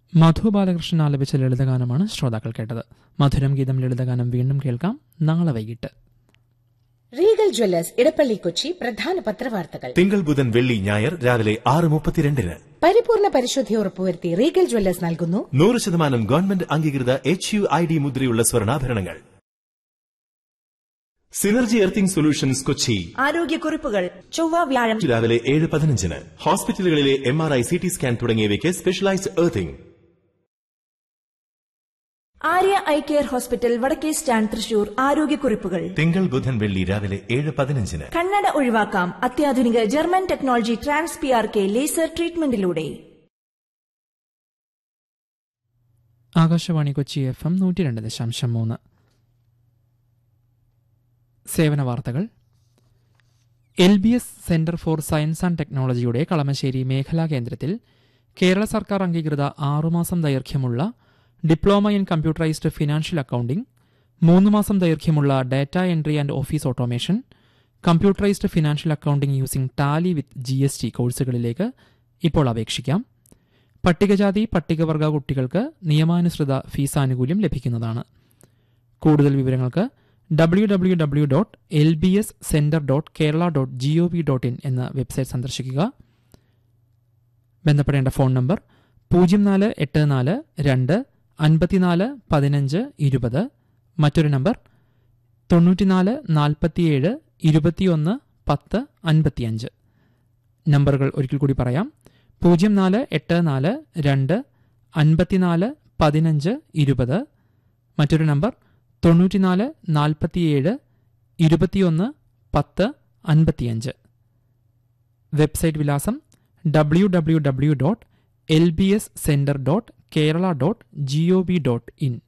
മധു ബാലകൃഷ്ണൻ ആലപിച്ച ലളിതഗാനമാണ് ശ്രോതാക്കൾ കേട്ടത് മധുരം ഗീതം ലളിതഗാനം വീണ്ടും കേൾക്കാം നാളെ വൈകിട്ട് റീഗൽ ജ്വല്ലേഴ്സ് ഇടപ്പള്ളി കൊച്ചി പ്രധാന പത്രവാർത്തകൾ തിങ്കൾ ബുധൻ വെള്ളി ഞായർ രാവിലെ ആറ് മുപ്പത്തിരണ്ടിന് പരിപൂർണ പരിശുദ്ധി ഉറപ്പുവരുത്തി റീഗൽ ജ്വല്ലേഴ്സ് നൽകുന്നു നൂറ് ശതമാനം ഗവൺമെന്റ് അംഗീകൃത എച്ച് യു ഐ ഡി മുദ്രയുള്ള സ്വർണ്ണാഭരണങ്ങൾ സിനർജി എർത്തിംഗ് സൊല്യൂഷൻസ് കൊച്ചി ആരോഗ്യക്കുറിപ്പുകൾ ചൊവ്വ വ്യാഴം രാവിലെ ഏഴ് പതിനഞ്ചിന് ഹോസ്പിറ്റലുകളിലെ M R I C T scan തുടങ്ങിയവയ്ക്ക് specialised earthing Arya eye care hospital വടക്കേ സ്റ്റാൻഡ് തൃശൂർ ആരോഗ്യക്കുറിപ്പുകൾ തിങ്കൾ ബുധൻ വെള്ളി രാവിലെ ഏഴ് പതിനഞ്ചിന് കണ്ണട ഒഴിവാക്കാം അത്യാധുനിക German technology trans P R K laser ട്രീറ്റ്മെന്റിലൂടെ ആകാശവാണി കൊച്ചി എഫ് എം നൂറ്റി രണ്ട് ദശാംശം മൂന്ന് സേവന വാർത്തകൾ L B S centre for science and ടെക്നോളജിയുടെ കളമശ്ശേരി മേഖലാ കേന്ദ്രത്തിൽ കേരള സർക്കാർ അംഗീകൃത ആറുമാസം ദൈർഘ്യമുള്ള diploma in computerised financial accounting മൂന്ന് മാസം ദൈർഘ്യമുള്ള data entry and office automation computerised financial accounting using tally with G S T കോഴ്സുകളിലേക്ക് ഇപ്പോൾ അപേക്ഷിക്കാം പട്ടികജാതി പട്ടികവർഗ കുട്ടികൾക്ക് നിയമാനുസൃത ഫീസ് ആനുകൂല്യം ലഭിക്കുന്നതാണ് കൂടുതൽ വിവരങ്ങൾക്ക് W W W dot L B S centre dot Kerala dot G O V dot in എന്ന വെബ്സൈറ്റ് സന്ദർശിക്കുക ബന്ധപ്പെടേണ്ട ഫോൺ നമ്പർ പൂജ്യം നാല് എട്ട് നാല് രണ്ട് അൻപത്തിനാല് പതിനഞ്ച് ഇരുപത് മറ്റൊരു നമ്പർ തൊണ്ണൂറ്റിനാല് നാൽപ്പത്തിയേഴ് ഇരുപത്തിയൊന്ന് പത്ത് അൻപത്തിയഞ്ച് നമ്പറുകൾ ഒരിക്കൽ കൂടി പറയാം പൂജ്യം നാല് എട്ട് നാല് രണ്ട് അൻപത്തിനാല് പതിനഞ്ച് ഇരുപത് മറ്റൊരു നമ്പർ തൊണ്ണൂറ്റിനാല് നാൽപ്പത്തിയേഴ് ഇരുപത്തിയൊന്ന് പത്ത് അൻപത്തിയഞ്ച് വെബ്സൈറ്റ് വിലാസം W W W dot L B S centre dot Kerala dot G O V dot in